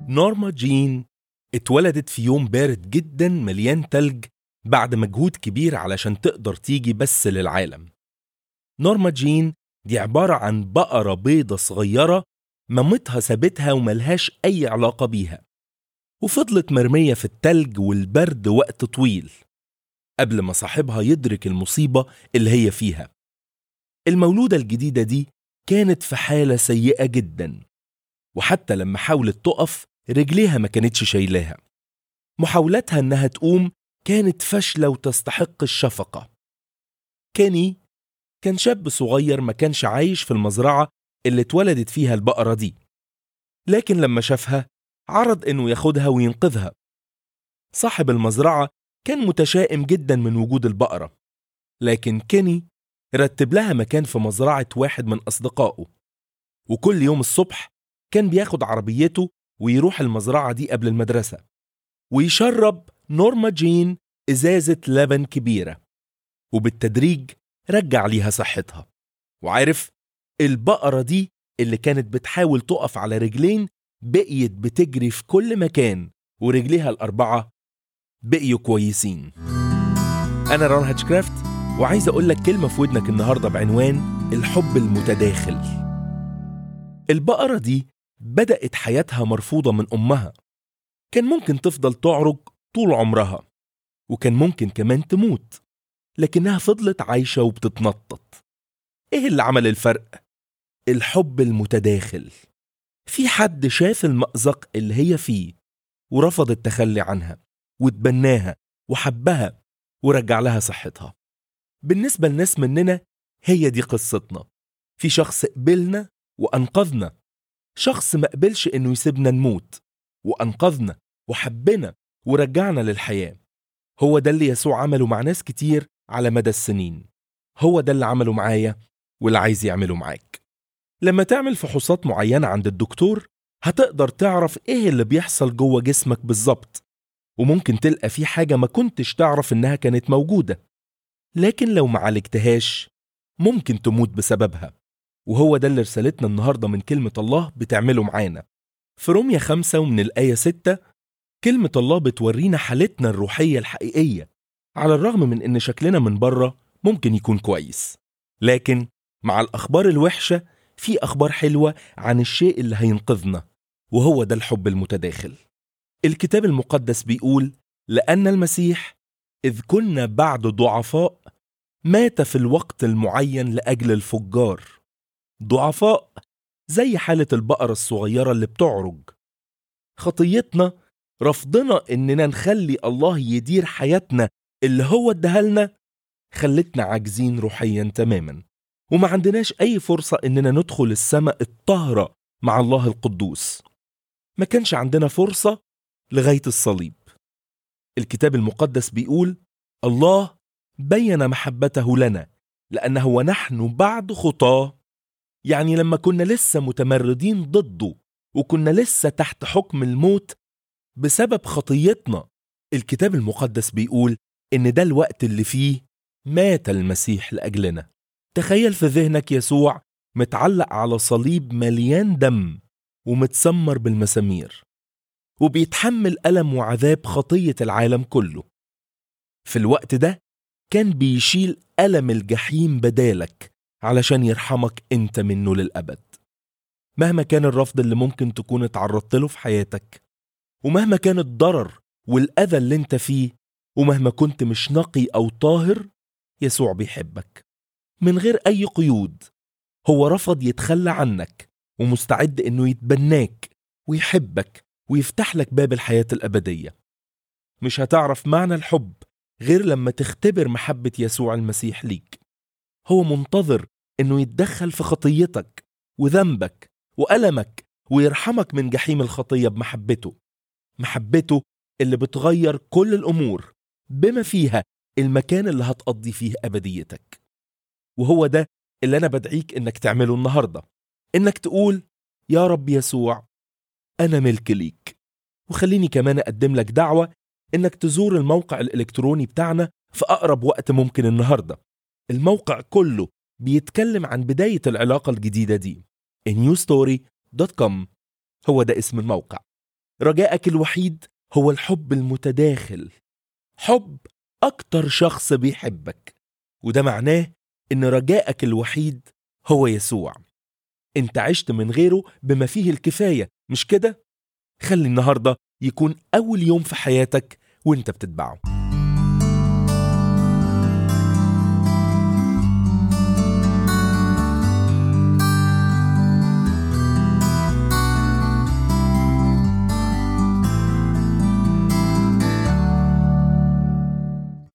نورما جين اتولدت في يوم بارد جدا مليان تلج بعد مجهود كبير علشان تقدر تيجي بس للعالم نورما جين دي عبارة عن بقرة بيضة صغيرة مامتها سابتها وملهاش أي علاقة بيها وفضلت مرمية في التلج والبرد وقت طويل قبل ما صاحبها يدرك المصيبة اللي هي فيها المولودة الجديدة دي كانت في حالة سيئة جدا وحتى لما حاولت تقف رجليها ما كانتش شايلاها محاولتها انها تقوم كانت فاشلة وتستحق الشفقة كاني كان شاب صغير ما كانش عايش في المزرعة اللي اتولدت فيها البقرة دي لكن لما شافها عرض انه ياخدها وينقذها صاحب المزرعة كان متشائم جدا من وجود البقرة لكن كيني رتب لها مكان في مزرعة واحد من أصدقائه وكل يوم الصبح كان بياخد عربيته ويروح المزرعة دي قبل المدرسة ويشرب نورما جين إزازة لبن كبيرة وبالتدريج رجع ليها صحتها وعارف البقرة دي اللي كانت بتحاول تقف على رجلين بقيت بتجري في كل مكان ورجليها الأربعة بقيوا كويسين أنا ران هاتشكرافت وعايز أقول لك كلمة في ودنك النهاردة بعنوان الحب المتداخل البقرة دي بدأت حياتها مرفوضة من أمها كان ممكن تفضل تعرج طول عمرها وكان ممكن كمان تموت لكنها فضلت عايشة وبتتنطط إيه اللي عمل الفرق؟ الحب المتداخل في حد شاف المأزق اللي هي فيه ورفض التخلي عنها وتبناها وحبها ورجع لها صحتها بالنسبة لناس مننا هي دي قصتنا في شخص قبلنا وأنقذنا شخص ما قبلش إنه يسيبنا نموت وأنقذنا وحبنا ورجعنا للحياة هو ده اللي يسوع عمله مع ناس كتير على مدى السنين هو ده اللي عمله معايا واللي عايز يعمله معاك لما تعمل فحوصات معينة عند الدكتور هتقدر تعرف ايه اللي بيحصل جوه جسمك بالظبط وممكن تلقى فيه حاجة ما كنتش تعرف انها كانت موجودة لكن لو ما عالجتهاش ممكن تموت بسببها وهو ده اللي رسالتنا النهاردة من كلمة الله بتعمله معانا في رومية خمسة ومن الآية ستة كلمة الله بتورينا حالتنا الروحية الحقيقية على الرغم من إن شكلنا من بره ممكن يكون كويس لكن مع الأخبار الوحشة في أخبار حلوة عن الشيء اللي هينقذنا وهو ده الحب المتداخل الكتاب المقدس بيقول لأن المسيح إذ كنا بعد ضعفاء مات في الوقت المعين لأجل الفجار ضعفاء زي حالة البقرة الصغيرة اللي بتعرج خطيتنا رفضنا إننا نخلي الله يدير حياتنا اللي هو ادهلنا خلتنا عاجزين روحيا تماما وما عندناش أي فرصة إننا ندخل السماء الطاهرة مع الله القدوس ما كانش عندنا فرصة لغاية الصليب الكتاب المقدس بيقول الله بين محبته لنا لأنه ونحن بعد خطاه يعني لما كنا لسه متمردين ضده وكنا لسه تحت حكم الموت بسبب خطيتنا الكتاب المقدس بيقول إن ده الوقت اللي فيه مات المسيح لأجلنا تخيل في ذهنك يسوع متعلق على صليب مليان دم ومتسمر بالمسامير وبيتحمل ألم وعذاب خطية العالم كله في الوقت ده كان بيشيل ألم الجحيم بدالك علشان يرحمك انت منه للأبد مهما كان الرفض اللي ممكن تكون اتعرضت له في حياتك ومهما كان الضرر والأذى اللي انت فيه ومهما كنت مش نقي أو طاهر يسوع بيحبك من غير أي قيود هو رفض يتخلى عنك ومستعد إنه يتبناك ويحبك ويفتح لك باب الحياة الأبدية مش هتعرف معنى الحب غير لما تختبر محبة يسوع المسيح ليك هو منتظر إنه يتدخل في خطيتك وذنبك وألمك ويرحمك من جحيم الخطية بمحبته محبته اللي بتغير كل الأمور بما فيها المكان اللي هتقضي فيه أبديتك وهو ده اللي أنا بدعيك إنك تعمله النهاردة إنك تقول يا رب يسوع أنا ملك ليك وخليني كمان أقدم لك دعوة إنك تزور الموقع الإلكتروني بتاعنا في أقرب وقت ممكن النهاردة الموقع كله بيتكلم عن بداية العلاقة الجديدة دي newstory.com هو ده اسم الموقع رجائك الوحيد هو الحب المتداخل حب أكتر شخص بيحبك وده معناه إن رجائك الوحيد هو يسوع انت عشت من غيره بما فيه الكفاية مش كده؟ خلي النهاردة يكون أول يوم في حياتك وانت بتتبعه